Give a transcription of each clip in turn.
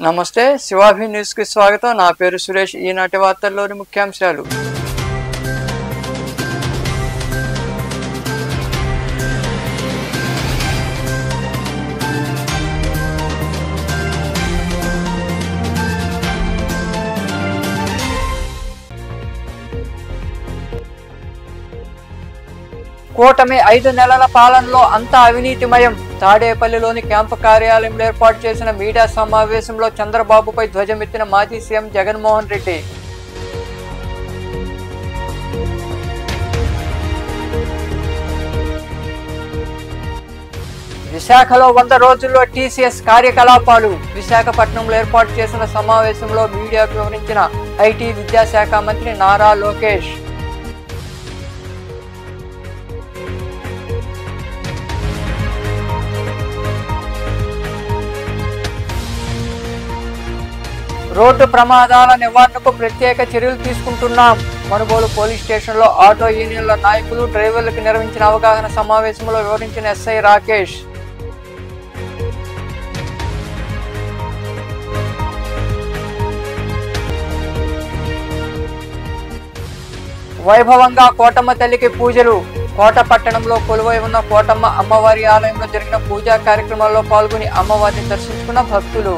నమస్తే శివాభి న్యూస్ కి స్వాగతం నా పేరు సురేష్ ఈనాటి వార్తల్లోని ముఖ్యాంశాలు కూటమి ఐదు నెలల పాలనలో అంతా అవినీతిమయం తాడేపల్లిలోని క్యాంపు కార్యాలయంలో ఏర్పాటు చేసిన మీడియా సమావేశంలో చంద్రబాబుపై ధ్వజమెత్తిన మాజీ సీఎం జగన్మోహన్ రెడ్డి విశాఖలో వంద రోజుల్లో టీసీఎస్ కార్యకలాపాలు విశాఖపట్నంలో ఏర్పాటు చేసిన సమావేశంలో మీడియాకు వివరించిన ఐటీ విద్యాశాఖ మంత్రి నారా లోకేష్ రోడ్డు ప్రమాదాల నివారణకు ప్రత్యేక చర్యలు తీసుకుంటున్నాం మనుగోలు పోలీస్ స్టేషన్లో ఆటో యూనియన్ల నాయకులు డ్రైవర్లకు నిర్వహించిన అవగాహన సమావేశంలో వివరించిన ఎస్ఐ రాకేష్ వైభవంగా కోటమ్మ తల్లికి పూజలు కోట పట్టణంలో కొలువై ఉన్న కోటమ్మ అమ్మవారి ఆలయంలో జరిగిన పూజా కార్యక్రమాల్లో పాల్గొని అమ్మవారిని దర్శించుకున్న భక్తులు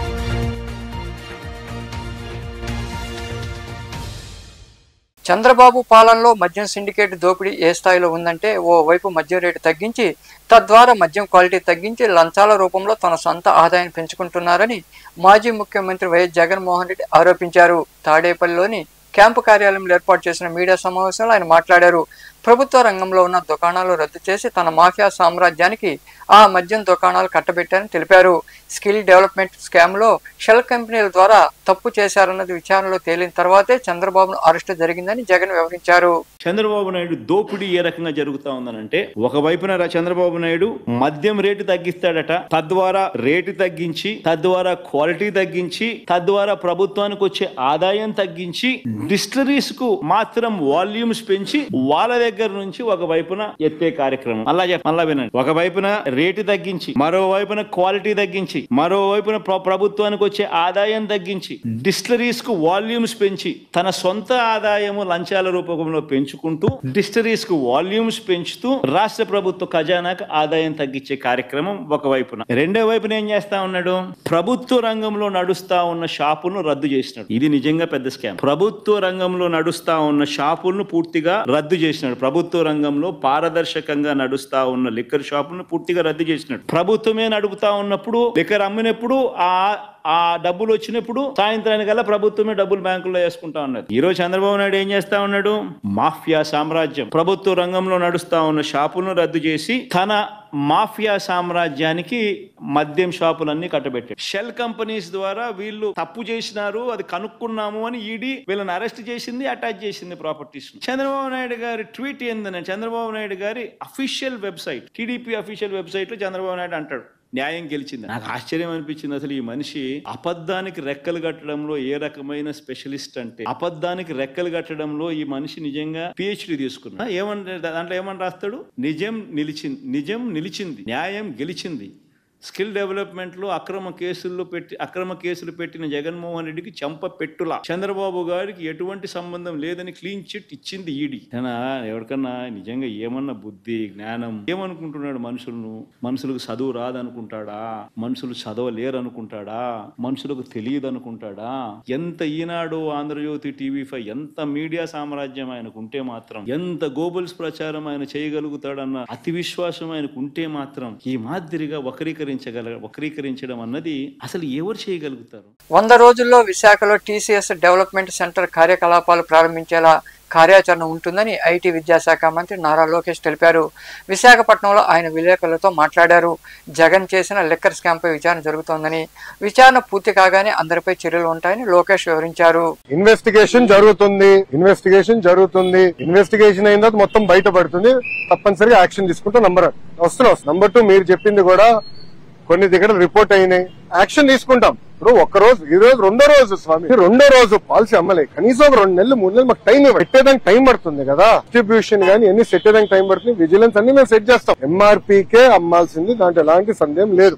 చంద్రబాబు పాలనలో మద్యం సిండికేట్ దోపిడీ ఏ స్థాయిలో ఉందంటే ఓ వైపు మద్యం రేటు తగ్గించి తద్వారా మద్యం క్వాలిటీ తగ్గించి లంచాల రూపంలో తన సొంత ఆదాయాన్ని పెంచుకుంటున్నారని మాజీ ముఖ్యమంత్రి వైఎస్ జగన్మోహన్ రెడ్డి ఆరోపించారు తాడేపల్లిలోని క్యాంపు కార్యాలయంలో ఏర్పాటు చేసిన మీడియా సమావేశంలో ఆయన మాట్లాడారు ప్రభుత్వ రంగంలో ఉన్న దుకాణాలు రద్దు చేసి తన మాఫియా సామ్రాజ్యానికి ఆ మద్యం దుకాణాలు కట్టబెట్టారని తెలిపారు స్కిల్ డెవలప్మెంట్ స్కామ్ లో షెల్ కంపెనీల ద్వారా తప్పు చేశారన్నది విచారణలో తేలిన తర్వాతే చంద్రబాబును అరెస్టు జరిగిందని జగన్ వివరించారు చంద్రబాబు నాయుడు దోపిడీ ఏ రకంగా జరుగుతా ఉందనంటే ఒకవైపున రా- చంద్రబాబు నాయుడు మద్యం రేటు తగ్గిస్తాడట తద్వారా రేటు తగ్గించి తద్వారా క్వాలిటీ తగ్గించి తద్వారా ప్రభుత్వానికి వచ్చే ఆదాయం తగ్గించి డిస్టరీస్ కు మాత్రం వాల్యూమ్స్ పెంచి వాళ్ళ దగ్గర నుంచి ఒక వైపున ఎత్తే కార్యక్రమం అలా చెప్ప మళ్ళా వినండి ఒక వైపున రేటు తగ్గించి మరో వైపున క్వాలిటీ తగ్గించి మరో వైపున ప్ర- ప్రభుత్వానికి వచ్చే ఆదాయం తగ్గించి డిస్టరీస్ కు వాల్యూమ్స్ పెంచి తన సొంత ఆదాయము లంచాల రూపంలో పెంచుకుంటూ డిస్టరీస్ కు వాల్యూమ్స్ పెంచుతూ రాష్ట్ర ప్రభుత్వ ఖజానాకు ఆదాయం తగ్గించే కార్యక్రమం ఒక వైపున రెండో వైపున ఏం చేస్తా ఉన్నాడు ప్రభుత్వ రంగంలో నడుస్తా ఉన్న షాపులను రద్దు చేసినాడు ఇది నిజంగా పెద్ద స్కామ్ ప్రభుత్వ రంగంలో నడుస్తా ఉన్న షాపులను పూర్తిగా రద్దు చేసినాడు ప్రభుత్వ రంగంలో పారదర్శకంగా నడుస్తా ఉన్న లిక్కర్ షాపులను పూర్తిగా రద్దు చేసినాడు ప్రభుత్వమే నడుపుతా ఉన్నప్పుడు లిక్కర్ అమ్మినప్పుడు ఆ ఆ డబ్బులు వచ్చినప్పుడు సాయంత్రానికల్లా ప్రభుత్వమే డబ్బులు బ్యాంకుల్లో వేసుకుంటా ఉన్నది ఈ రోజు చంద్రబాబు నాయుడు ఏం చేస్తా ఉన్నాడు మాఫియా సామ్రాజ్యం ప్రభుత్వ రంగంలో నడుస్తా ఉన్న షాపులను రద్దు చేసి తన మాఫియా సామ్రాజ్యానికి మద్యం షాపులన్నీ కట్టబెట్టాడు షెల్ కంపెనీస్ ద్వారా వీళ్ళు తప్పు చేసినారు అది కనుక్కున్నాము అని ఈడీ వీళ్ళని అరెస్ట్ చేసింది అటాచ్ చేసింది ప్రాపర్టీస్ చంద్రబాబు నాయుడు గారి ట్వీట్ ఏందని చంద్రబాబు నాయుడు గారి official website TDP official website లో చంద్రబాబు నాయుడు అంటాడు న్యాయం గెలిచింది నాకు ఆశ్చర్యం అనిపించింది అసలు ఈ మనిషి అబద్ధానికి రెక్కలు కట్టడంలో ఏ రకమైన స్పెషలిస్ట్ అంటే అబద్ధానికి రెక్కలు కట్టడంలో ఈ మనిషి నిజంగా పిహెచ్డి తీసుకున్నా ఏమని దాంట్లో ఏమని రాస్తాడు నిజం నిలిచింది నిజం నిలిచింది న్యాయం గెలిచింది స్కిల్ డెవలప్మెంట్ లో అక్రమ కేసుల్లో పెట్టి అక్రమ కేసులు పెట్టిన జగన్మోహన్ రెడ్డికి చెంప పెట్టులా చంద్రబాబు గారికి ఎటువంటి సంబంధం లేదని క్లీన్ చిట్ ఇచ్చింది ఈడీ అయినా ఎవరికన్నా నిజంగా ఏమన్నా బుద్ధి జ్ఞానం ఏమనుకుంటున్నాడు మనుషులను మనుషులకు చదువు రాదనుకుంటాడా మనుషులు చదవలేరు అనుకుంటాడా మనుషులకు తెలియదు అనుకుంటాడా ఎంత ఈనాడు ఆంధ్రజ్యోతి టీవీ ఫైవ్ ఎంత మీడియా సామ్రాజ్యం ఆయనకు ఉంటే మాత్రం ఎంత గోబల్స్ ప్రచారం ఆయన చేయగలుగుతాడన్న అతి విశ్వాసం ఆయనకు ఉంటే మాత్రం ఈ మాదిరిగా వక్రీకరించగల వక్రీకరించడం అన్నది అసలు ఎవరు చేయగలుగుతారు వంద రోజుల్లో విశాఖలో టీసీఎస్ డెవలప్మెంట్ సెంటర్ కార్యకలాపాలు ప్రారంభించేలా కార్యాచరణ ఉంటుందని ఐటీ విద్యాశాఖ మంత్రి నారా లోకేష్ తెలిపారు విశాఖపట్నంలో ఆయన విలేకరులతో మాట్లాడారు జగన్ చేసిన లిక్కర్ స్కామ్పై విచారణ జరుగుతోందని విచారణ పూర్తి కాగానే అందరిపై చర్యలు ఉంటాయని లోకేష్ వివరించారు ఇన్వెస్టిగేషన్ జరుగుతుంది ఇన్వెస్టిగేషన్ జరుగుతుంది ఇన్వెస్టిగేషన్ అయిన తర్వాత మొత్తం బయటపడుతుంది తప్పనిసరిగా యాక్షన్ తీసుకుంటే నంబర్ వస్తున్నాం నంబర్ టూ మీరు చెప్పింది కూడా కొన్ని దగ్గర రిపోర్ట్ అయినాయి యాక్షన్ తీసుకుంటాం ఇప్పుడు ఒక్క రోజు ఈ రోజు రెండో రోజు స్వామి ఈ రెండో రోజు పాలసీ అమ్మలే కనీసం ఒక రెండు నెలలు మూడు నెలలు మాకు టైం ఇవ్వండి పెట్టేదానికి టైం పడుతుంది కదా డిస్ట్రిబ్యూషన్ గానీ ఎన్ని సెట్ అయ్యేదానికి టైం పడుతుంది విజిలెన్స్ అన్ని మేము సెట్ చేస్తాం ఎంఆర్పీకే అమ్మాల్సింది దాంట్లో ఎలాంటి సందేహం లేదు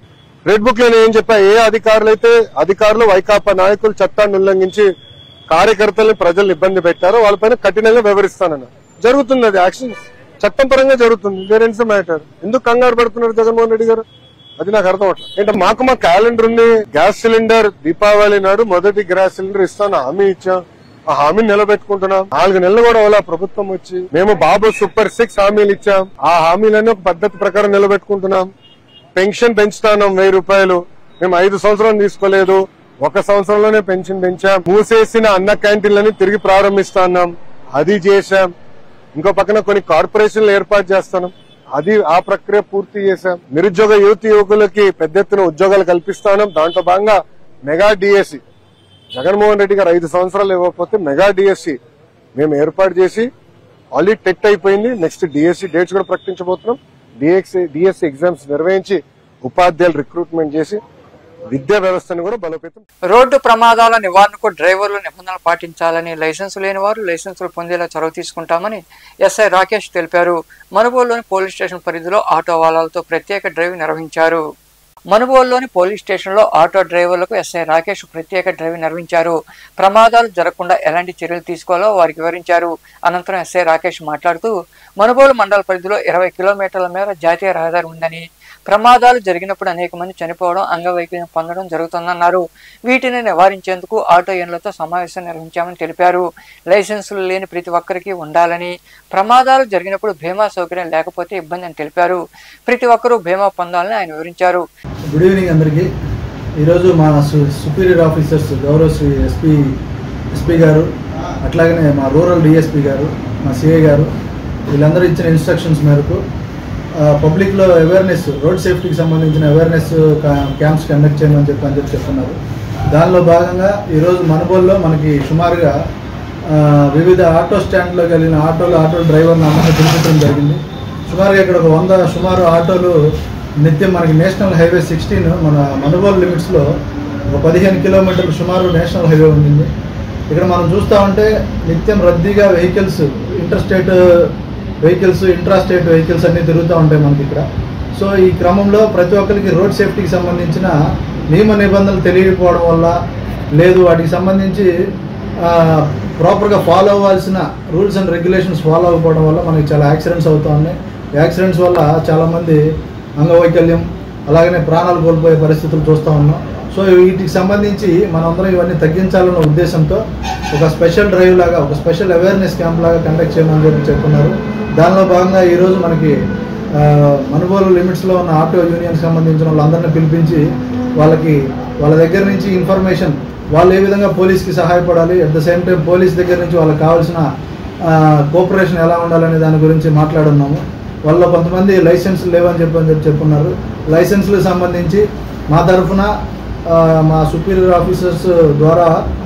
రెడ్ బుక్ లో నేను ఏం చెప్పా ఏ అధికారులు అయితే అధికారులు వైకాపా నాయకులు చట్టాన్ని ఉల్లంఘించి కార్యకర్తల్ని ప్రజల్ని ఇబ్బంది పెట్టారో వాళ్ళపైన కఠినంగా వివరిస్తానన్న జరుగుతుంది అది యాక్షన్ చట్టం పరంగా జరుగుతుంది పేరెంట్స్ మ్యాటర్ ఎందుకు కంగారు పడుతున్నారు జగన్మోహన్ రెడ్డి గారు అది నాకు అర్థం అవట్లేదు ఏంటంటే మాకు మా క్యాలెండర్ ఉంది గ్యాస్ సిలిండర్ దీపావళి నాడు మొదటి గ్యాస్ సిలిండర్ ఇస్తాను హామీ ఇచ్చాం ఆ హామీని నిలబెట్టుకుంటున్నాం నాలుగు నెలలు కూడా అలా ప్రభుత్వం వచ్చి మేము బాబు సూపర్ సిక్స్ హామీలు ఇచ్చాం ఆ హామీలన్నీ ఒక పద్ధతి ప్రకారం నిలబెట్టుకుంటున్నాం పెన్షన్ పెంచుతాను వెయ్యి రూపాయలు మేము ఐదు సంవత్సరాలు తీసుకోలేదు ఒక సంవత్సరంలోనే పెన్షన్ పెంచాం మూసేసిన అన్న క్యాంటీన్లని తిరిగి ప్రారంభిస్తాన్నాం అది చేశాం ఇంకో పక్కన కొన్ని కార్పొరేషన్లు ఏర్పాటు చేస్తాను అది ఆ ప్రక్రియ పూర్తి చేశాం నిరుద్యోగ యువతి యువకులకి పెద్ద ఎత్తున ఉద్యోగాలు కల్పిస్తాను దాంట్లో భాగంగా మెగా డిఎస్సి జగన్మోహన్ రెడ్డి గారు ఐదు సంవత్సరాలు ఇవ్వకపోతే మెగా డిఎస్సి మేము ఏర్పాటు చేసి ఆల్రెడీ టెట్ అయిపోయింది నెక్స్ట్ డిఎస్సి డేట్స్ కూడా ప్రకటించబోతున్నాం డిఎక్సి డిఎస్సి ఎగ్జామ్స్ నిర్వహించి ఉపాధ్యాయులు రిక్రూట్మెంట్ చేసి విద్యా వ్యవస్థను కూడా బలోపేతం రోడ్డు ప్రమాదాల నివారణకు డ్రైవర్లు నిబంధనలు పాటించాలని లైసెన్స్ లేని వారు లైసెన్సులు పొందేలా చొరవ తీసుకుంటామని ఎస్ఐ రాకేష్ తెలిపారు మనుగోలులోని పోలీస్ స్టేషన్ పరిధిలో ఆటో వాలాలతో ప్రత్యేక డ్రైవ్ నిర్వహించారు మనుగోలులోని పోలీస్ స్టేషన్లో ఆటో డ్రైవర్లకు ఎస్ఐ రాకేష్ ప్రత్యేక డ్రైవ్ నిర్వహించారు ప్రమాదాలు జరగకుండా ఎలాంటి చర్యలు తీసుకోవాలో వారికి వివరించారు అనంతరం ఎస్ఐ రాకేష్ మాట్లాడుతూ మనుగోలు మండల పరిధిలో ఇరవై కిలోమీటర్ల మేర జాతీయ రహదారి ఉందని ప్రమాదాలు జరిగినప్పుడు అనేక మంది చనిపోవడం అంగవైకల్యం పొందడం జరుగుతుందన్నారు వీటిని నివారించేందుకు ఆటో యూనియన్లతో సమావేశం నిర్వహించామని తెలిపారు లైసెన్సులు లేని ప్రతి ఒక్కరికి ఉండాలని ప్రమాదాలు జరిగినప్పుడు బీమా సౌకర్యం లేకపోతే ఇబ్బంది అని తెలిపారు ప్రతి ఒక్కరూ బీమా పొందాలని ఆయన వివరించారు గుడ్ ఈవినింగ్ అందరికీ ఈరోజు మా సు- సుపీరియర్ ఆఫీసర్స్ గౌరవ శ్రీ ఎస్పీ ఎస్పీ గారు అట్లాగనే మా రూరల్ డిఎస్పీ గారు మా సిఐ గారు వీళ్ళందరూ ఇచ్చిన ఇన్స్ట్రక్షన్స్ మేరకు ఆ, పబ్లిక్లో అవేర్నెస్ రోడ్ సేఫ్టీకి సంబంధించిన అవేర్నెస్ కా- క్యాంప్స్ కండక్ట్ చేయమని చెప్పి అని చెప్పి చెప్తున్నారు దానిలో భాగంగా ఈరోజు మనుబోల్లో మనకి సుమారుగా ఆ, వివిధ ఆటో స్టాండ్లో కలిగిన ఆటోలు ఆటో డ్రైవర్ని అందరినీ పిలిపించడం జరిగింది సుమారుగా ఇక్కడ ఒక వంద సుమారు ఆటోలు నిత్యం మనకి నేషనల్ హైవే సిక్స్టీన్ మన మనుగోలు లిమిట్స్లో ఒక పదిహేను కిలోమీటర్లు సుమారు నేషనల్ హైవే ఉంది ఇక్కడ మనం చూస్తూ ఉంటే నిత్యం రద్దీగా vehicles inter state vehicles intra state vehicles అన్నీ తిరుగుతూ ఉంటాయి మనకి ఇక్కడ సో ఈ క్రమంలో ప్రతి ఒక్కరికి రోడ్ సేఫ్టీకి సంబంధించిన నియమ నిబంధనలు తెలియకపోవడం వల్ల లేదు వాటికి సంబంధించి ప్రాపర్గా ఫాలో అవ్వాల్సిన రూల్స్ అండ్ రెగ్యులేషన్స్ ఫాలో అవ్వకపోవడం వల్ల మనకి చాలా యాక్సిడెంట్స్ అవుతూ ఉన్నాయి యాక్సిడెంట్స్ వల్ల చాలామంది అంగవైకల్యం అలాగనే ప్రాణాలు కోల్పోయే పరిస్థితులు చూస్తూ ఉన్నాం సో వీటికి సంబంధించి మనందరం ఇవన్నీ తగ్గించాలన్న ఉద్దేశంతో ఒక స్పెషల్ డ్రైవ్ లాగా ఒక స్పెషల్ అవేర్నెస్ క్యాంప్ లాగా కండక్ట్ చేయమని చెప్పి చెప్తున్నారు దానిలో భాగంగా ఈరోజు మనకి ఆ, మనుగోలు లిమిట్స్లో ఉన్న ఆటో యూనియన్ సంబంధించిన వాళ్ళందరినీ పిలిపించి వాళ్ళకి వాళ్ళ దగ్గర నుంచి ఇన్ఫర్మేషన్ వాళ్ళు ఏ విధంగా పోలీస్కి సహాయపడాలి at the same time police దగ్గర నుంచి వాళ్ళకి కావాల్సిన కోఆపరేషన్ ఎలా ఉండాలనే దాని గురించి మాట్లాడున్నాము వాళ్ళ కొంతమంది లైసెన్స్ లేవని చెప్పి అని చెప్పి చెప్పున్నారు లైసెన్స్లకు సంబంధించి మా తరఫున ఆ, మా సుపీరియర్ ఆఫీసర్స్ ద్వారా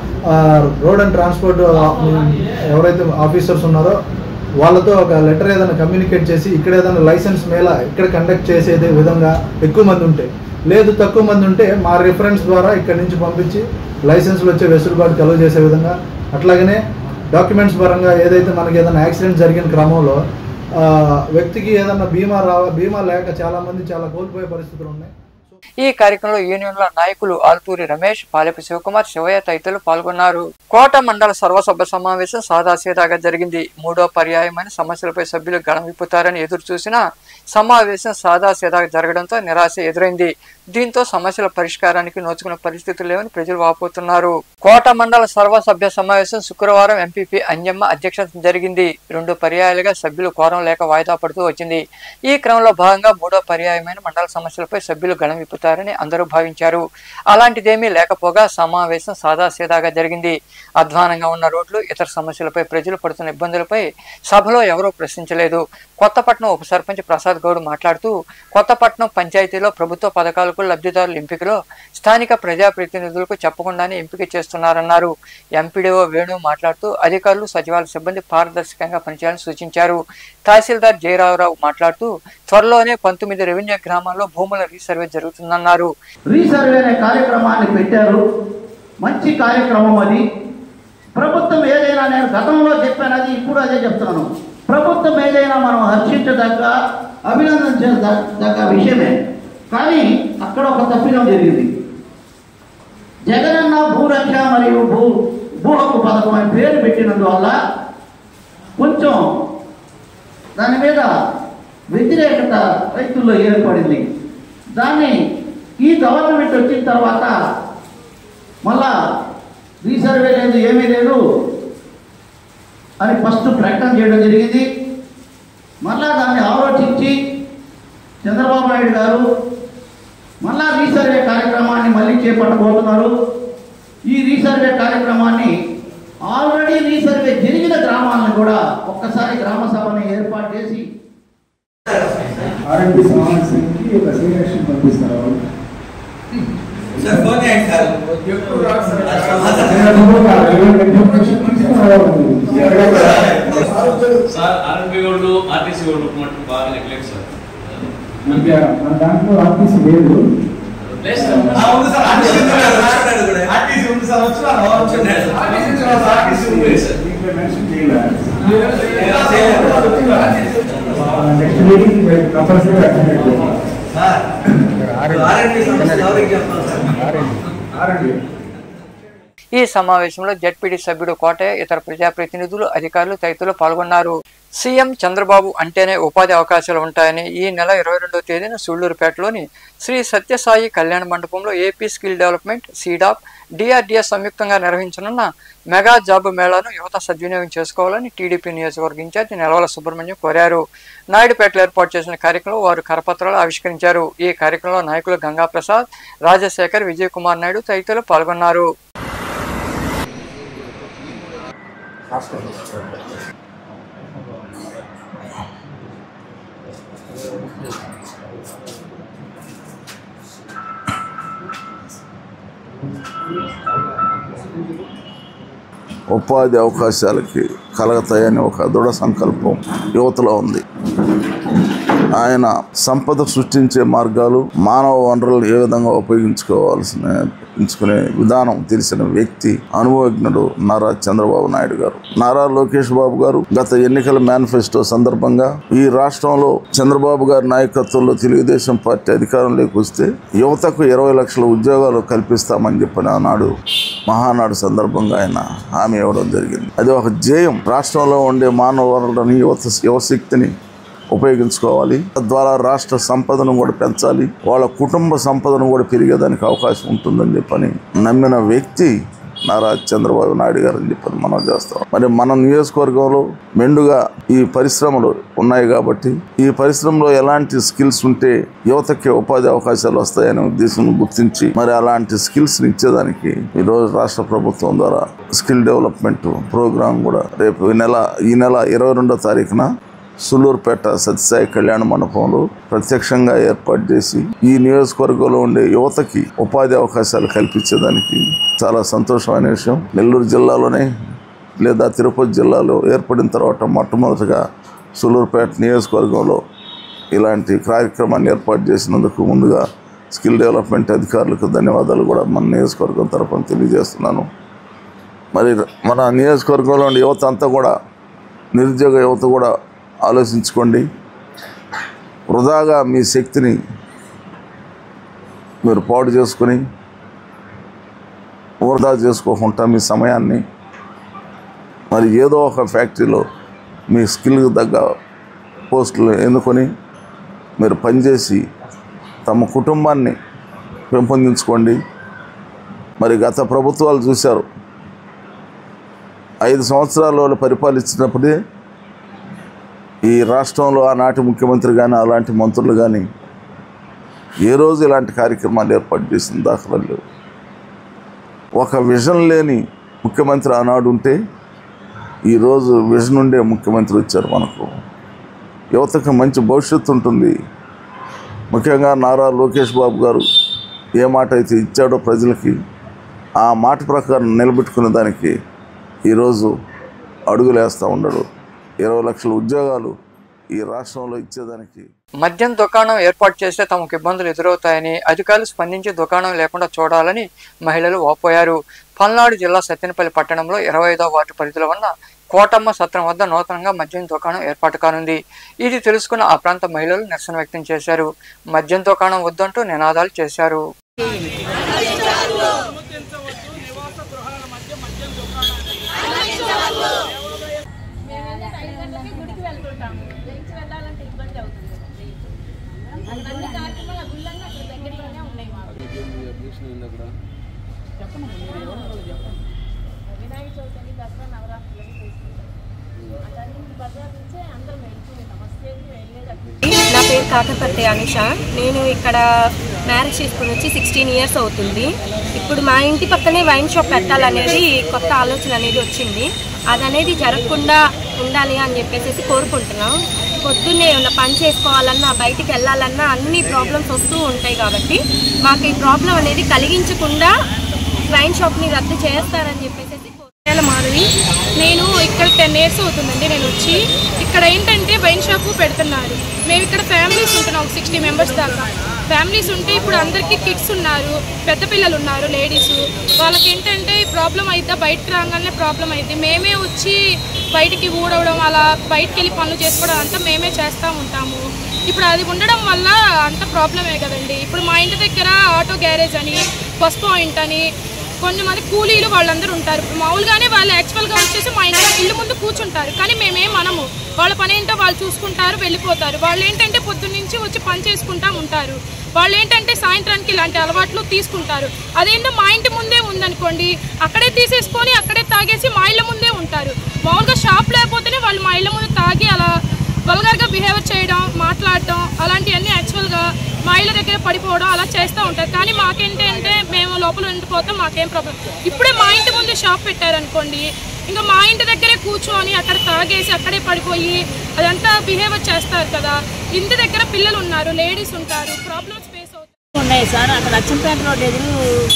రోడ్ అండ్ ట్రాన్స్పోర్ట్ ఎవరైతే ఆఫీసర్స్ ఉన్నారో వాళ్ళతో ఒక లెటర్ ఏదైనా కమ్యూనికేట్ చేసి ఇక్కడ ఏదైనా లైసెన్స్ మేళ ఇక్కడ కండక్ట్ చేసేదే విధంగా ఎక్కువ మంది ఉంటే లేదు తక్కువ మంది ఉంటే మా రిఫరెన్స్ ద్వారా ఇక్కడ నుంచి పంపించి లైసెన్స్లు వచ్చే వెసులుబాటు కలుగ చేసే విధంగా అట్లాగనే డాక్యుమెంట్స్ పరంగా ఏదైతే మనకి ఏదైనా యాక్సిడెంట్ జరిగిన క్రమంలో ఆ, వ్యక్తికి ఏదైనా బీమా రావ బీమా లేక చాలా మంది చాలా కోల్పోయే పరిస్థితులు ఉన్నాయి ఈ కార్యక్రమంలో యూనియన్ల నాయకులు ఆల్పూరి రమేష్ పాలెపు శివకుమార్ శివయ్య తదితరులు పాల్గొన్నారు కోట మండల సర్వసభ్య సమావేశం సాదాసీదాగా జరిగింది మూడో పర్యాయమని సమస్యలపై సభ్యులు గణం విప్పుతారని ఎదురు చూసినా సమావేశం సాదాసీదాగా జరగడంతో నిరాశ ఎదురైంది దీంతో సమస్యల పరిష్కారానికి నోచుకున్న పరిస్థితులు లేవని ప్రజలు వాపోతున్నారు కోట మండల సర్వసభ్య సమావేశం శుక్రవారం ఎంపీపీ అంజమ్మ అధ్యక్షత జరిగింది రెండు పర్యాయాలుగా సభ్యులు కోరం లేక వాయిదా పడుతూ వచ్చింది ఈ క్రమంలో భాగంగా మూడో పర్యాయమైన మండల సమస్యలపై సభ్యులు గణం విప్పుతారని అందరూ భావించారు అలాంటిదేమీ లేకపోగా సమావేశం సాదాసీదాగా జరిగింది అధ్వానంగా ఉన్న రోడ్లు ఇతర సమస్యలపై ప్రజలు పడుతున్న ఇబ్బందులపై సభలో ఎవరూ ప్రశ్నించలేదు కొత్తపట్నం ఉప సర్పంచ్ ప్రసాద్ గౌడ్ మాట్లాడుతూ కొత్తపట్నం పంచాయతీలో ప్రభుత్వ పథకాలకు లబ్ధిదారుల ఎంపికలో స్థానిక ప్రజాప్రతినిధులకు చెప్పకుండానే ఎంపిక చేస్తున్నారన్నారు ఎంపీడీఓ వేణు మాట్లాడుతూ అధికారులు సచివాలయ సిబ్బంది పారదర్శకంగా పనిచేయాలని సూచించారు తహసీల్దార్ జయరావురావు మాట్లాడుతూ త్వరలోనే పంతొమ్మిది రెవెన్యూ గ్రామాల్లో భూముల రీసర్వే జరుగుతుందన్నారు రీసర్వే అనే కార్యక్రమాన్ని పెట్టారు మంచి కార్యక్రమం అది ప్రభుత్వం ఏదైనా నేను గతంలో చెప్పాను అది ఇప్పుడు అదే చెప్తున్నాను ప్రభుత్వం ఏదైనా మనం హర్షించదగ్గ అభినందించదగ్గ విషయమే కానీ అక్కడ ఒక తప్పిదం జరిగింది జగనన్న భూరక్ష మరియు భూ భూ హక్కు పథకం అని పేరు పెట్టినందువల్ల కొంచెం దాని మీద వ్యతిరేకత రైతుల్లో ఏర్పడింది దాన్ని ఈ గవర్నమెంట్ వచ్చిన తర్వాత మళ్ళా రీసర్వే లేదు ఏమీ లేదు అని ఫస్ట్ ప్రకటన చేయడం జరిగింది మళ్ళా దాన్ని ఆలోచించి చంద్రబాబు నాయుడు గారు మళ్ళా రీసర్వే కార్యక్రమాన్ని మళ్ళీ చేపట్టబోతున్నారు ఈ రీసర్వే కార్యక్రమాన్ని ఆల్రెడీ రీసర్వే జరిగిన గ్రామాలను కూడా ఒక్కసారి గ్రామ సభని ఏర్పాటు చేసి ఆర్ఎంపీ సమావేశానికి ఒక శ్రీలక్ష్మి పంపిస్తారు వాళ్ళు. సార్ ఫోన్ చేయండి సార్ నేను ఒక్కొక్క relevant information తీసుకొని రావాలి. సార్ ఆర్ఎంపీ వాళ్ళు ఆర్టీసీ వాళ్ళు మటుకు బాగా నెగ్లెక్ట్ సార్ మనకి మన దాంట్లో ఆర్టీసీ లేదు లేదు సార్ ఆ, ఉంది సార్ ఆర్టీసీ ఉంది సార్ వచ్చినాడు కూడా. ఆర్టీసీ ఉంది సార్ వచ్చినారు వచ్చినాడు సార్. ఆర్టీసీ ఉంది సార్, ఆర్టీసీ ఉంది సార్ దీంట్లో మెన్షన్ చేయలేదు చేయలేదు. నెక్స్ట్ మీటింగ్ కంపల్సరీ అటెండ్ అయిపోతాం సార్ ఆర్ఎంపీ సమస్యలు ఎవరికి చెప్పాలి సార్ ఆర్ఎంపీ ఈ సమావేశంలో జడ్పీటీ సభ్యుడు కోటయ్య ఇతర ప్రజాప్రతినిధులు అధికారులు తదితరులు పాల్గొన్నారు సీఎం చంద్రబాబు అంటేనే ఉపాధి అవకాశాలు ఉంటాయని ఈ నెల ఇరవై రెండవ తేదీన సూళ్లూరుపేటలోని శ్రీ సత్యసాయి కళ్యాణ మండపంలో AP skill development SEEDAP DRDS సంయుక్తంగా నిర్వహించనున్న మెగా జాబ్ మేళాను యువత సద్వినియోగం చేసుకోవాలని టీడీపీ నియోజకవర్గ ఇన్ఛార్జి నెలవల సుబ్రహ్మణ్యం కోరారు నాయుడుపేటలో ఏర్పాటు చేసిన కార్యక్రమంలో వారు కరపత్రాలు ఆవిష్కరించారు ఈ కార్యక్రమంలో నాయకులు గంగాప్రసాద్ రాజశేఖర్ విజయ్ కుమార్ నాయుడు తదితరులు పాల్గొన్నారు ఉపాధి అవకాశాలకి కలగతాయని ఒక దృఢ సంకల్పం యువతలో ఉంది ఆయన సంపద సృష్టించే మార్గాలు మానవ వనరులు ఏ విధంగా ఉపయోగించుకోవాల్సిన ఎంచుకునే విధానం తెలిసిన వ్యక్తి అనుభవజ్ఞుడు నారా చంద్రబాబు నాయుడు గారు నారా లోకేష్ బాబు గారు గత ఎన్నికల మేనిఫెస్టో సందర్భంగా ఈ రాష్ట్రంలో చంద్రబాబు గారి నాయకత్వంలో తెలుగుదేశం పార్టీ అధికారంలోకి వస్తే యువతకు ఇరవై లక్షల ఉద్యోగాలు కల్పిస్తామని చెప్పిన ఆనాడు మహానాడు సందర్భంగా ఆయన హామీ ఇవ్వడం జరిగింది అది ఒక జయం రాష్ట్రంలో ఉండే మానవ వనరులని యువత యువశక్తిని ఉపయోగించుకోవాలి తద్వారా రాష్ట్ర సంపదను కూడా పెంచాలి వాళ్ళ కుటుంబ సంపదను కూడా పెరిగేదానికి అవకాశం ఉంటుందని చెప్పని నమ్మిన వ్యక్తి నారా చంద్రబాబు నాయుడు గారు అని చెప్పని మనం చేస్తాం మరి మన నియోజకవర్గంలో మెండుగా ఈ పరిశ్రమలు ఉన్నాయి కాబట్టి ఈ పరిశ్రమలో ఎలాంటి స్కిల్స్ ఉంటే యువతకి ఉపాధి అవకాశాలు వస్తాయనే ఉద్దేశం గుర్తించి మరి అలాంటి స్కిల్స్ ఇచ్చేదానికి ఈ రోజు రాష్ట్ర ప్రభుత్వం ద్వారా స్కిల్ డెవలప్మెంట్ ప్రోగ్రాం కూడా రేపు ఈ నెల ఈ నెల ఇరవై రెండో తారీఖున సులూరుపేట సత్యసాయి కళ్యాణ మండపంలో ప్రత్యక్షంగా ఏర్పాటు చేసి ఈ నియోజకవర్గంలో ఉండే యువతకి ఉపాధి అవకాశాలు కల్పించేదానికి చాలా సంతోషమైన విషయం నెల్లూరు జిల్లాలోనే లేదా తిరుపతి జిల్లాలో ఏర్పడిన తర్వాత మొట్టమొదటిగా సులూరుపేట నియోజకవర్గంలో ఇలాంటి కార్యక్రమాన్ని ఏర్పాటు చేసినందుకు ముందుగా స్కిల్ డెవలప్మెంట్ అధికారులకు ధన్యవాదాలు కూడా మన నియోజకవర్గం తరఫున తెలియజేస్తున్నాను మరి మన నియోజకవర్గంలో ఉండే యువత అంతా కూడా నిరుద్యోగ యువత కూడా ఆలోచించుకోండి వృధాగా మీ శక్తిని మీరు పాడు చేసుకొని వృధా చేసుకోకుండా మీ సమయాన్ని మరి ఏదో ఒక ఫ్యాక్టరీలో మీ స్కిల్కి తగ్గ పోస్టులు ఎన్నుకొని మీరు పనిచేసి తమ కుటుంబాన్ని పెంపొందించుకోండి మరి గత ప్రభుత్వాలు చూశారు ఐదు సంవత్సరాలు వాళ్ళు పరిపాలించినప్పుడే ఈ రాష్ట్రంలో ఆనాటి ముఖ్యమంత్రి కానీ అలాంటి మంత్రులు కానీ ఏ రోజు ఇలాంటి కార్యక్రమాలు ఏర్పాటు చేసిన దాఖలాలు లేవు ఒక విజన్ లేని ముఖ్యమంత్రి ఆనాడు ఉంటే ఈరోజు విజన్ ఉండే ముఖ్యమంత్రి వచ్చారు మనకు యువతకు మంచి భవిష్యత్తు ఉంటుంది ముఖ్యంగా నారా లోకేష్ బాబు గారు ఏ మాట అయితే ఇచ్చాడో ప్రజలకి ఆ మాట ప్రకారం నిలబెట్టుకునే దానికి ఈరోజు అడుగులేస్తూ ఉండడు ఇరవై లక్షల ఉద్యోగాలు ఈ రాష్ట్రంలో ఇచ్చేదానికి మద్యం దుకాణం ఏర్పాటు చేస్తే తమకు ఇబ్బందులు ఎదురవుతాయని అధికారులు స్పందించి దుకాణం లేకుండా చూడాలని మహిళలు వాపోయారు పల్నాడు జిల్లా సత్తెనపల్లి పట్టణంలో ఇరవై ఐదో వార్డు పరిధిలో ఉన్న కోటమ్మ సత్రం వద్ద నూతనంగా మద్యం దుకాణం ఏర్పాటు కానుంది ఇది తెలుసుకున్న ఆ ప్రాంత మహిళలు నిరసన వ్యక్తం చేశారు మద్యం దుకాణం వద్దంటూ నినాదాలు చేశారు మేమైతే ఐదు గంటలకి గుడికి వెళ్తుంటాము లేచి వెళ్ళాలంటే ఇబ్బంది అవుతుంది అన్ని కార్యక్రమాలు ఆ గుళ్ళన్నీ అక్కడ దగ్గరలోనే ఉన్నాయి మాకు వినాయక చవితి అని దసరా నవరాత్రులు అని చేసుకుంటాం అటన్ని బజార్ నుంచే అందరం వెళ్తూ ఉంటాం వస్తేది వెళ్ళేది అక్కడ నా పేరు కాకపర్తి అనుష నేను ఇక్కడ మ్యారేజ్ చేసుకుని వచ్చి సిక్స్టీన్ ఇయర్స్ అవుతుంది ఇప్పుడు మా ఇంటి పక్కనే వైన్ షాప్ పెట్టాలనేది కొత్త ఆలోచన అనేది వచ్చింది అది అనేది జరగకుండా ఉండాలి అని చెప్పేసి కోరుకుంటున్నాం పొద్దున్నే ఉన్న పని చేసుకోవాలన్నా బయటికి వెళ్ళాలన్నా అన్ని ప్రాబ్లమ్స్ వస్తూ ఉంటాయి కాబట్టి మాకు ఈ ప్రాబ్లం అనేది కలిగించకుండా వైన్ షాప్ని రద్దు చేస్తారని చెప్పేసి నేల మాధవి నేను ఇక్కడ టెన్ ఇయర్స్ అవుతుందండి నేను వచ్చి ఇక్కడ ఏంటంటే వైన్ షాపు పెడుతున్నారు మేము ఇక్కడ ఫ్యామిలీస్ ఉంటున్నాం ఒక సిక్స్టీ మెంబర్స్ దాకా ఫ్యామిలీస్ ఉంటే ఇప్పుడు అందరికీ కిడ్స్ ఉన్నారు పెద్ద పిల్లలు ఉన్నారు లేడీస్ వాళ్ళకి ఏంటంటే ప్రాబ్లం అయితే బయటకు రాగానే ప్రాబ్లం అయింది మేమే వచ్చి బయటికి ఊడవడం అలా బయటికి వెళ్ళి పనులు చేసుకోవడం అంతా మేమే చేస్తూ ఉంటాము ఇప్పుడు అది ఉండడం వల్ల అంత ప్రాబ్లమే కదండి ఇప్పుడు మా ఇంటి దగ్గర ఆటో గ్యారేజ్ అని బస్ పాయింట్ అని కొంతమంది కూలీలు వాళ్ళందరూ ఉంటారు ఇప్పుడు మామూలుగానే వాళ్ళు యాక్చువల్గా వచ్చేసి మా ఇంట్లో ఇల్లు ముందు కూర్చుంటారు కానీ మేమేం మనము వాళ్ళ పని ఏంటో వాళ్ళు చూసుకుంటారు వెళ్ళిపోతారు వాళ్ళు ఏంటంటే పొద్దున్నుంచి వచ్చి పని చేసుకుంటా ఉంటారు వాళ్ళు ఏంటంటే సాయంత్రానికి ఇలాంటి అలవాట్లు తీసుకుంటారు అదేంటో మా ఇంటి ముందే ఉందనుకోండి అక్కడే తీసేసుకొని అక్కడే తాగేసి మా ఇళ్ళ ముందే ఉంటారు మామూలుగా షాప్ లేకపోతేనే వాళ్ళు మా ఇళ్ళ ముందు తాగి అలా వల్గర్గా బిహేవియర్ చేయడం మాట్లాడటం అలాంటివన్నీ యాక్చువల్గా మా ఇళ్ళ దగ్గర పడిపోవడం అలా చేస్తూ ఉంటారు కానీ మాకేంటంటే మేము లోపల ఉండిపోతాం మాకేం ప్రాబ్లం ఇప్పుడే మా ఇంటి ముందు షాప్ పెట్టారనుకోండి ఇంకా మా ఇంటి దగ్గరే కూర్చొని అక్కడ తాగేసి అక్కడే పడిపోయి అదంతా బిహేవియర్ చేస్తారు కదా ఇంటి దగ్గర పిల్లలు ఉన్నారు లేడీస్ ఉంటారు ప్రాబ్లమ్స్ ఫేస్ అవుతారు ఉన్నాయి సార్ అక్కడ అచ్చంపేట రోడ్ ఎదురు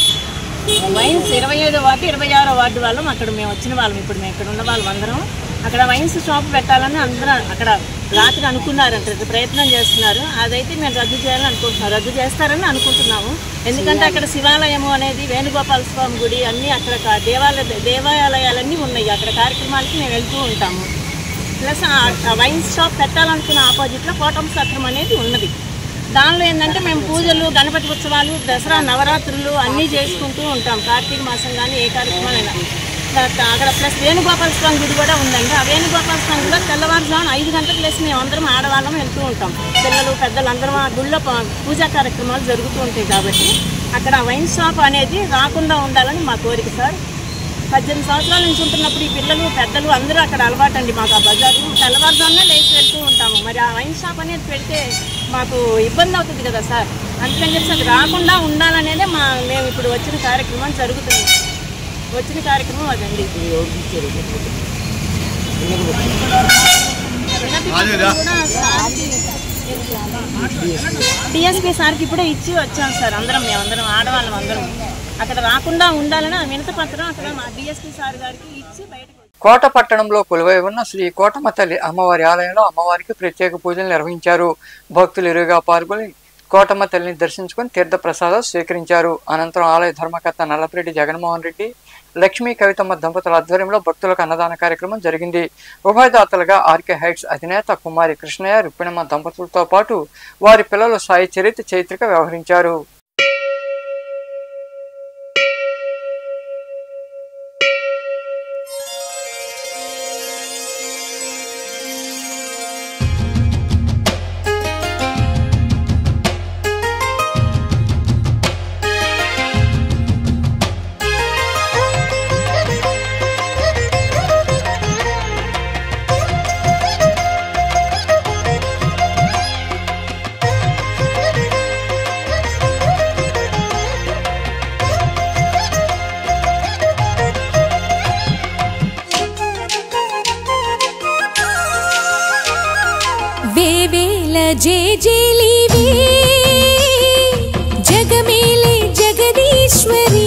వైన్స్ ఇరవై ఐదో వార్డు ఇరవై ఆరో వార్డు వాళ్ళం అక్కడ మేము వచ్చిన వాళ్ళం ఇప్పుడు మేము ఇక్కడ ఉన్న వాళ్ళం అందరం అక్కడ వైన్స్ షాప్ పెట్టాలని అందరూ అక్కడ రాత్రి అనుకున్నారంట ప్రయత్నం చేస్తున్నారు అదైతే మేము రద్దు చేయాలని అనుకుంటున్నాం రద్దు చేస్తారని అనుకుంటున్నాము ఎందుకంటే అక్కడ శివాలయము అనేది వేణుగోపాల స్వామి గుడి అన్నీ అక్కడ కా- దేవాలయ దేవాలయాలన్నీ ఉన్నాయి అక్కడ కార్యక్రమాలకి మేము వెళ్తూ ఉంటాము ప్లస్ ఆ వైన్స్ షాప్ పెట్టాలనుకున్న ఆపోజిట్లో కోటం సత్రం అనేది ఉన్నది దానిలో ఏంటంటే మేము పూజలు గణపతి ఉత్సవాలు దసరా నవరాత్రులు అన్నీ చేసుకుంటూ ఉంటాం కార్తీక మాసం కానీ ఏ కార్యక్రమాలైనా తర్వాత అక్కడ ప్లస్ వేణుగోపాల స్వామి గుడి కూడా ఉందండి ఆ వేణుగోపాల స్వామి కూడా తెల్లవారుజామున ఐదు గంటలకు లేసి మేము అందరం ఆడవాళ్ళం వెళ్తూ ఉంటాం పిల్లలు పెద్దలు అందరం ఆ గుళ్ళో ప- పూజా కార్యక్రమాలు జరుగుతూ ఉంటాయి కాబట్టి అక్కడ వైన్ షాప్ అనేది రాకుండా ఉండాలని మా కోరిక సార్ పద్దెనిమిది సంవత్సరాల నుంచి ఉంటున్నప్పుడు ఈ పిల్లలు పెద్దలు అందరూ అక్కడ అలవాటండి మాకు ఆ బజారు తెల్లవారుజామునే లేచి వెళ్తూ ఉంటాము మరి ఆ వైన్ షాప్ అనేది పెడితే మాకు ఇబ్బంది అవుతుంది కదా సార్ అందుకని చెప్పి అది రాకుండా ఉండాలనేదే మా మేము ఇప్పుడు వచ్చిన కార్యక్రమం జరుగుతుంది వచ్చిన కార్యక్రమం అదండి డిఎస్పీ సార్కి ఇప్పుడే ఇచ్చి వచ్చాం సార్ అందరం మేమందరం ఆడవాళ్ళం అందరం అక్కడ రాకుండా ఉండాలని ఆ వినతి పత్రం అక్కడ మా డిఎస్పీ సార్ గారికి ఇచ్చి బయటకు కోట పట్టణంలో కొలువై ఉన్న శ్రీ కోటమ్మ తల్లి అమ్మవారి ఆలయంలో అమ్మవారికి ప్రత్యేక పూజలు నిర్వహించారు భక్తులు ఇరుగా పాల్గొని కోటమ్మ తల్లిని దర్శించుకుని తీర్థ ప్రసాదాలు స్వీకరించారు అనంతరం ఆలయ ధర్మకర్త నల్లపరెడ్డి జగన్మోహన్ రెడ్డి లక్ష్మీ కవితమ్మ దంపతుల ఆధ్వర్యంలో భక్తులకు అన్నదాన కార్యక్రమం జరిగింది ఉభయదాతలుగా ఆర్కే హైట్స్ అధినేత కుమారి కృష్ణయ్య రుక్మిణమ్మ దంపతులతో పాటు వారి పిల్లలు సాయి చరిత్ర చైత్రిక వ్యవహరించారు వేవేల జేజేలివే జగమేలే జగదీశ్వరి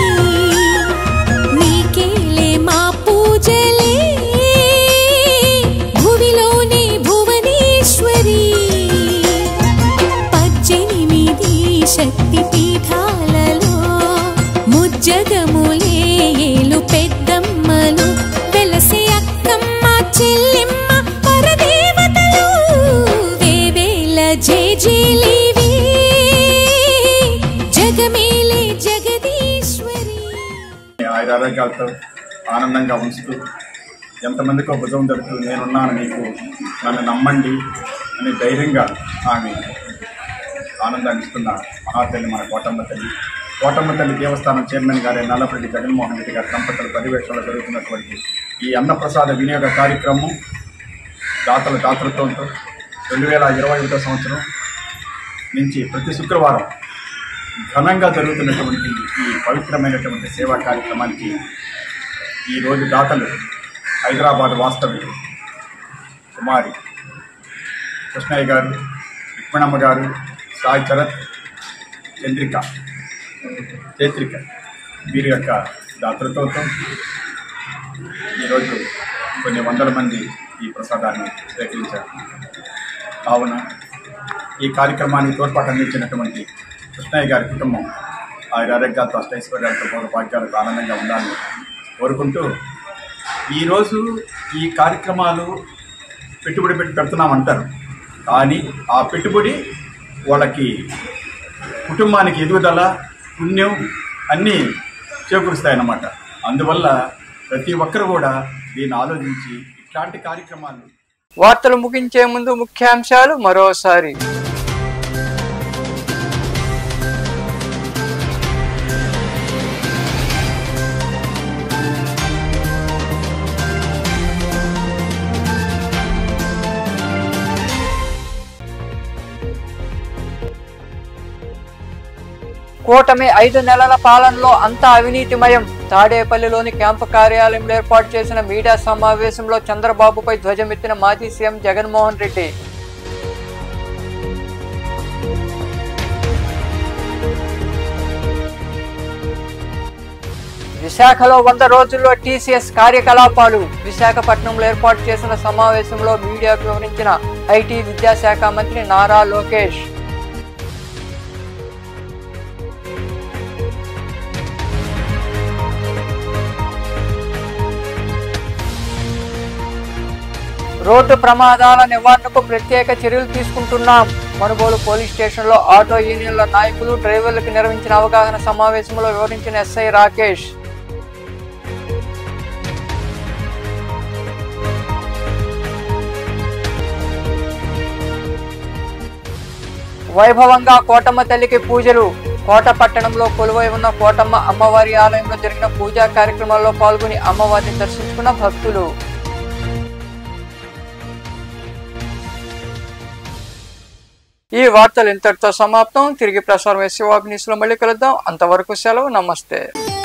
నీకేలే మా పూజలే భువిలోనే భువనేశ్వరి పద్దెనిమిది శక్తి పీఠాలలో ముజ్జగములే ఏలు పెద్దమ్మలు వెలసే అక్కమ్మ చెల్లెమ్మ పరదేవతలు వేవేల జేజేలేవే జగమేలే జగదీశ్వరి ఆయురారోగ్యాలతో ఆనందంగా ఉంచుతూ ఎంతమందికో భుజం జరుపుతూ నేనున్నాను మీకు నన్ను నమ్మండి అని ధైర్యంగా ఆమె ఆనందాన్ని ఇస్తున్న మహాతల్లి మన కోటమ్మ తల్లి కోటమ్మ తల్లి దేవస్థానం చైర్మన్ గారి నల్లపరెడ్డి జగన్మోహన్ రెడ్డి గారి దంపతుల పర్యవేక్షణలో జరుగుతున్నటువంటి ఈ అన్నప్రసాద వినియోగ కార్యక్రమం దాతల దాతృత్వంతో రెండు వేల ఇరవై ఒకటో సంవత్సరం నుంచి ప్రతి శుక్రవారం ఘనంగా జరుగుతున్నటువంటి ఈ పవిత్రమైనటువంటి సేవా కార్యక్రమానికి ఈరోజు దాతలు హైదరాబాద్ వాస్తవ్యులు కుమారి కృష్ణయ్య గారు రుక్మణమ్మ గారు సాయి చరత్ చంద్రిక చైత్రిక వీరి యొక్క దాతృత్వంతో ఈరోజు కొన్ని వందల మంది ఈ ప్రసాదాన్ని స్వీకరించారు కావున ఈ కార్యక్రమానికి తోడ్పాటు అందించినటువంటి కృష్ణయ్య గారి కుటుంబం ఆయన ఆరోగ్యాలతో అష్టైశ్వర్యాలతో పౌర భాగ్యాలతో ఆనందంగా ఉండాలని కోరుకుంటూ ఈరోజు ఈ కార్యక్రమాలు పెట్టుబడి పెట్టి పెడుతున్నామంటారు కానీ ఆ పెట్టుబడి వాళ్ళకి కుటుంబానికి ఎదుగుదల పుణ్యం అన్నీ చేకూరుస్తాయన్నమాట అందువల్ల ప్రతి ఒక్కరు కూడా దీన్ని ఆలోచించి ఇట్లాంటి కార్యక్రమాలు వార్తలు ముగించే ముందు ముఖ్యాంశాలు మరోసారి కూటమి ఐదు నెలల పాలనలో అంతా అవినీతిమయం తాడేపల్లిలోని క్యాంపు కార్యాలయంలో ఏర్పాటు చేసిన మీడియా సమావేశంలో చంద్రబాబుపై ధ్వజమెత్తిన మాజీ సీఎం జగన్మోహన్ రెడ్డి విశాఖలో వంద రోజుల్లో టీసీఎస్ కార్యకలాపాలు విశాఖపట్నంలో ఏర్పాటు చేసిన సమావేశంలో మీడియాకు వివరించిన ఐటీ విద్యాశాఖ మంత్రి నారా లోకేష్ రోడ్డు ప్రమాదాల నివారణకు ప్రత్యేక చర్యలు తీసుకుంటున్నాం మనుగోలు పోలీస్ స్టేషన్లో ఆటో యూనియన్ల నాయకులు డ్రైవర్లకు నిర్వహించిన అవగాహన సమావేశంలో వివరించిన ఎస్ఐ రాకేష్ వైభవంగా కోటమ్మ తల్లికి పూజలు కోట పట్టణంలో కొలువై ఉన్న కోటమ్మ అమ్మవారి ఆలయంలో జరిగిన పూజా కార్యక్రమాల్లో పాల్గొని అమ్మవారిని దర్శించుకున్న భక్తులు ఈ వార్తలు ఇంతటితో సమాప్తం తిరిగి ప్రసారం శివాబ్ న్యూస్లో మళ్ళీ కలుద్దాం అంతవరకు సెలవు నమస్తే